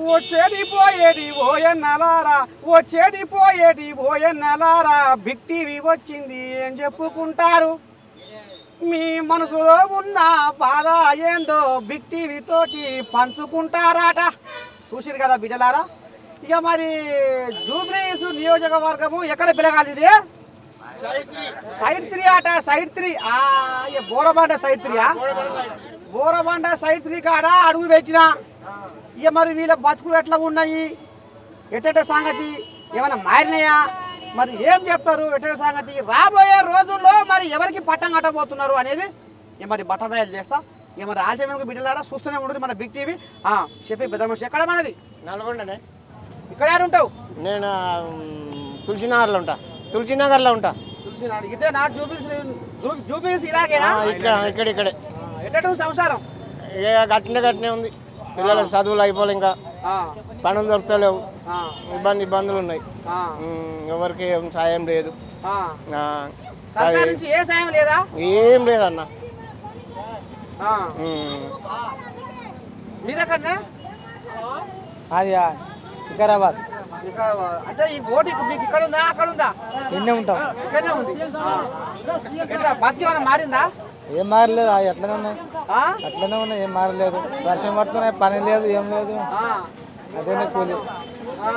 వచ్చేటి పోయేటి ఓయన్నలారా వచ్చేటి పోయేటి ఓయన్నలారా big TV వచ్చింది ఏం చెప్పుకుంటారు మీ మనసులో ఉన్న బాధ ఏందో బిగ్ టీవీ తోటి పంచుకుంటారాట చూసిరు కదా బిడ్డలారా ఇక మరి జూబ్లీస్ నియోజకవర్గము ఎక్కడ పిలగాలి ఇది సైడ్ త్రీ ఆట సైడ్ త్రీ ఆ ఇక బోరబండ సైడ్ త్రీయా బోరబండ సైడ్ త్రీ కాడ అడుగు పెట్టినా ఇక మరి వీళ్ళ బతుకులు ఎట్లా ఉన్నాయి ఎట్టెట సంగతి ఏమైనా మారినాయా మరి ఏం చెప్తారు ఎట్టెట సంగతి రాబోయే రోజుల్లో మరి ఎవరికి పట్టం కట్టబోతున్నారు అనేది ఇక మరి బట్టబయలు చేస్తా ఇక మరి ఆలస్యం బిడ్డలారా చూస్తూనే ఉంటుంది మన బిగ్ టీవీ ఆ, చెప్పి పెద్ద మనిషి ఎక్కడ మనది నల్గొండనే ఇక్కడ యారు ఉంటావు నేను తులసినగర్లో ఉంటా తులసినగర్లో ఉంటా చూసి ఇదే నా చూపిల్సి చూపిల్సి ఇలాగేనా ఆ, ఇక్కడ ఇక్కడ ఇక్కడే ఎట్టటు సంసారం ఇక గట్టినే గట్టినే ఉంది పిల్లల చదువులు అయిపోలే ఇంకా ఆ, పనులు దొరకలేవు ఆ, ఇబ్బంది ఇబ్బందులు ఉన్నాయి ఆ, ఉమ్, ఎవరికి ఏం సాయం లేదు ఆ. ఆ, సర్కార్ అది నుంచి ఏ సాయం లేదా ఏం లేదన్న ఆ, ఉమ్. మీ దగ్గరనే అది వికారాబాద్ ఇక అంటే ఈ ఓటు ఇక మీకు ఇక్కడ ఉందా అక్కడ ఉందా ఎన్నే ఉంటాం ఇక్కడనే ఉంది ఆ. ఎట్లా బతికి ఏమైనా మారిందా ఏం మారలేదు అది ఎట్లనే ఉన్నాయి ఆ? అట్లనే ఉన్నాయి ఏం మారలేదు వర్షం పడుతున్నాయి పని లేదు ఏం లేదు ఆ. అదేనే కూలి ఆ.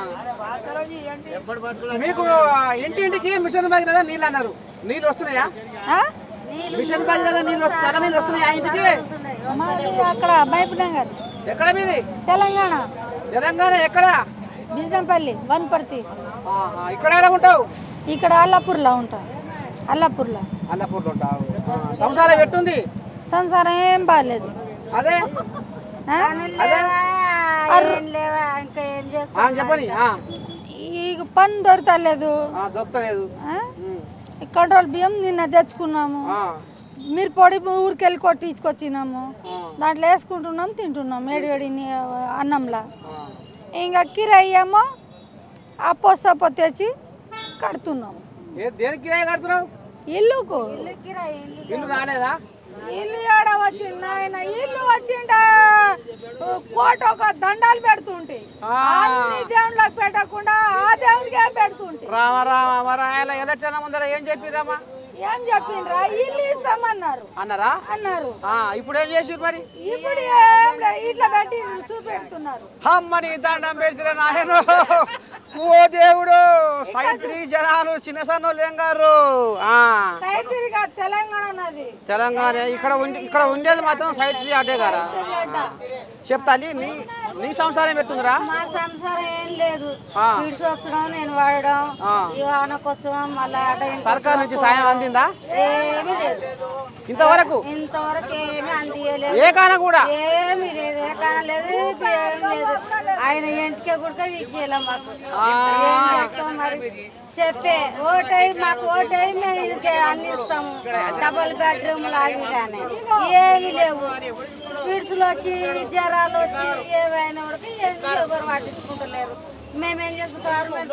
మీకు ఇంటింటికి మిషన్ భగీరథ నీళ్ళు అన్నారు నీళ్ళు వస్తున్నాయా మిషన్ భగీరథ నీళ్ళు వస్తున్నాయా నీళ్ళు వస్తున్నాయా ఇంటికి మాది అక్కడ మహబూబ్నగర్ ఎక్కడ మీది తెలంగాణ తెలంగాణ ఎక్కడ బిజ్నంపల్లి వనపర్తి ఆహా, ఇక్కడ ఎక్కడ ఉంటావు ఇక్కడ అల్లాపూర్లో ఉంటాం అల్లాపూర్లో అన్నపూర్లో ఉంటావు ఆ, సంసారం ఎట్టుంది సంసారం ఏం బాగాలేదు అదే ఆ? అదే ఆ, చెప్పని ఆ, ఈ పని దొరకలేదు ఆ, దొక్కలేదు ఆ? ఉమ్, కంట్రోల్ బియ్యం నిన్న తెచ్చుకున్నాము ఆ, మీరు పొడి ఊరికెళ్ళి కొట్టించుకొచ్చినాము ఆ, దాంట్లో వేసుకుంటున్నాం తింటున్నాం వేడి వేడి ని- అన్నంలా ఆ. ఇంకా కిరాయి ఏమో అప్పో సప్పో తెచ్చి కడుతున్నాం ఏ దేనికి కిరాయి కడుతున్నావు ఇల్లుకు ఇల్లు రాలేదా ఇల్లు ఏడ వచ్చింది ఆయన ఇల్లు వచ్చిండ కోట ఒక దండాలు పెడుతుంటే ఆ. అన్ని దేవుళ్ళకి పెట్టకుండా ఆ దేవుడికే పెడుతుంటే రామ రామ మరి ఆయన ఎలక్షన్ ముందర ఏం చెప్పిరామా ఏం చెప్పిండ్రా ఇల్లు ఇస్తామన్నారు అన్నారా అన్నారు ఆ, ఇప్పుడు ఏం చేసి మరి ఇప్పుడు ఏం లే, ఇట్లా పెట్టి చూపెడుతున్నారు అమ్మని దండం పెడితే నాయన ఓ దేవుడు సైత్రి జనాలు చిన్న సన్నోళ్ళు ఏం గారు ఆ, సైడ్ తిరిగా తెలంగాణ నది తెలంగాణ ఇక్కడ ఉండి ఇక్కడ ఉండేది మాత్రం సైత్రి అటే గారా చెప్తా నీ నీ- నీ సంసారం పెట్టుందిరా మా సంసారం ఏం లేదు ఆ. విడిచి వచ్చడం నేను వాడడం ఆ. ఈ వానకొచ్చడం మళ్ళీ అట ఇంకొచ్చడం, సర్కార్ నుంచి సాయం అందిందా ఏమీ లేదు ఇంతవరకు ఇంతవరకు ఏమీ అందియలేదు ఏ కాన కూడా ఏమీ లేదు ఏ కాన లేదు ఏం లేదు ఆయన ఇంటికే కూడా వీకేలా మాకు ఏం చేస్తాం మరి చెప్పే ఓటై మాకు ఓటై మేము ఇది అన్ని ఇస్తాము డబల్ బెడ్రూమ్లు అవి కానీ ఏమీ లేవు పిడుసులు వచ్చి జ్వరాలు వచ్చి ఏవైనా వరకు ఏమీ ఎవరు పట్టించుకుంటలేరు మేమేం చేస్తాం గవర్నమెంట్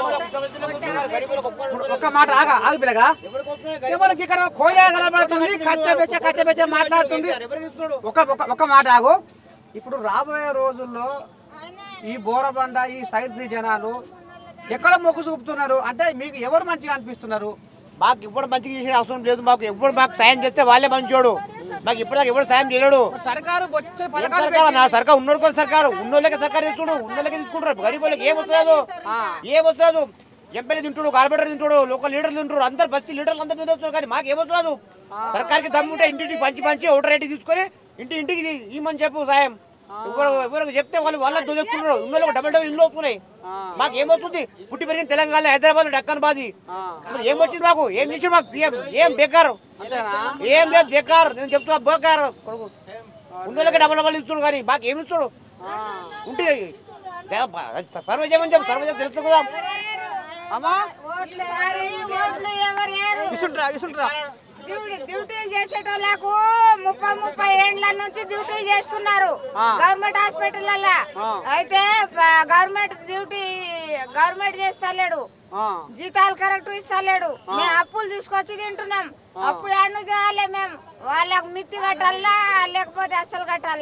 దాకా ఒక్క మాట ఆగా ఆగు పిల్లగా ఎవరికి ఇక్కడ కోయలే కనబడుతుంది కచ్చ బెచ్చ కచ్చ బెచ్చ మాట్లాడుతుంది ఒక ఒక ఒక మాట ఆగు ఇప్పుడు రాబోయే రోజుల్లో ఈ బోరబండ ఈ సైడ్ త్రీ జనాలు ఎక్కడ మొగ్గు చూపుతున్నారు అంటే మీకు ఎవరు మంచిగా అనిపిస్తున్నారు మాకు ఇప్పుడు మంచిగా చేసే అవసరం లేదు మాకు ఎవరు మాకు సాయం చేస్తే వాళ్ళే మంచోడు మాకు ఇప్పటిదాకా ఎవరు సాయం చేయలేడు సర్కారు వచ్చే ఏం పథకాలు సర్కారు నా సర్కారు ఉన్నోడు కూడా సర్కారు ఉన్నోళ్ళకే సర్కారు తీసుకుంటు ఉన్నోళ్ళకే తీసుకుంటారు గరీబ్ వాళ్ళకి ఏం వస్తలేదు ఏం వస్తలేదు ఎంపీలు తింటుడు కార్పొరేటర్ తింటుడు లోకల్ లీడర్లు తింటారు అందరు బస్తీ లీడర్లు అందరు తింటున్నారు కానీ మాకు ఏమొస్తలేదు సర్కార్కి దమ్ముంటే ఇంటింటికి పంచి పంచి ఓటర్ రేటు తీసుకొని ఇంటి ఇంటికి ఇమ్మని చెప్పు సాయం ఎవరు ఎవరికి చెప్తే వాళ్ళు వాళ్ళకి దోచేసుకుంటారు ఉన్నోళ్ళకి డబల్ డబల్ ఇల్లు వస్తున్నాయి మాకు ఏమొస్తుంది పుట్టి పెరిగిన తెలంగాణ హైదరాబాద్ డక్కన్ బాది మరి ఏమొచ్చింది మాకు ఏం ఇచ్చింది మాకు సీఎం ఏం బేకారు అంతేనా ఏం లేదు బేకార్ నేను చెప్తున్నా బేకార్ కొడుకు ఉన్నోళ్ళకి డబల్ డబల్ ఇస్తుడు కానీ మాకు ఏమి ఇస్తుడు ఉంటే సర్వ చేయమని చెప్పు సర్వ చేసి తెలుసు కదా అమ్మా ఓట్లు ఎవరు ఇసుంట్రా ఇసుంట్రా డ్యూటీ డ్యూటీలు చేసేటోళ్ళకు ముప్పై ముప్పై ఏండ్ల నుంచి డ్యూటీలు చేస్తున్నారు ఆ. గవర్నమెంట్ హాస్పిటల్ ఆ. అయితే ప- గవర్నమెంట్ డ్యూటీ గవర్నమెంట్ చేస్తలేడు ఆ, జీతాలు కరెక్ట్ ఇస్తలేడు మేము అప్పులు తీసుకొచ్చి తింటున్నాం అప్పు ఏడు తేవాలి మేము వాళ్ళకు మిత్తి కట్టాలనా లేకపోతే అస్సలు కట్టాలనా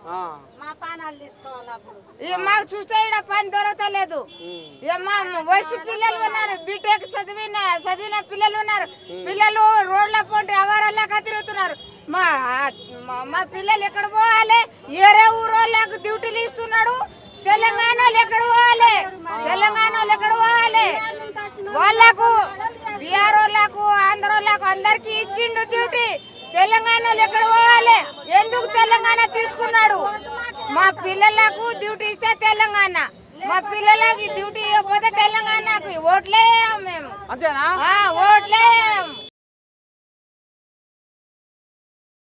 ఆ, మా పానాలు తీసుకోవాలి అప్పుడు ఇక మాకు చూస్తే ఇక్కడ పని దొరకలేదు ఇక మా వయసు పిల్లలు ఉన్నారు బీటెక్ చదివిన చదివిన పిల్లలు ఉన్నారు పిల్లలు రోడ్ల పోటీ అవారాల్లాగా తిరుగుతున్నారు మా మా- మా పిల్లలు ఎక్కడ పోవాలి ఏరే ఊరోళ్ళకు డ్యూటీలు ఇస్తున్నాడు తెలంగాణ వాళ్ళు ఎక్కడ పోవాలి తెలంగాణ వాళ్ళు ఎక్కడ పోవాలి వాళ్ళకు బీఆర్ వాళ్ళకు ఆంధ్ర వాళ్ళకు అందరికి ఇచ్చిండు డ్యూటీ తెలంగాణ వాళ్ళు ఎక్కడ పోవాలి ఎందుకు తెలంగాణ తీసుకున్నాడు మా పిల్లలకు డ్యూటీ ఇస్తే తెలంగాణ మా పిల్లలకి డ్యూటీ ఇవ్వకపోతే తెలంగాణకు ఓట్లే మేము అంతేనా ఆ, ఓట్లే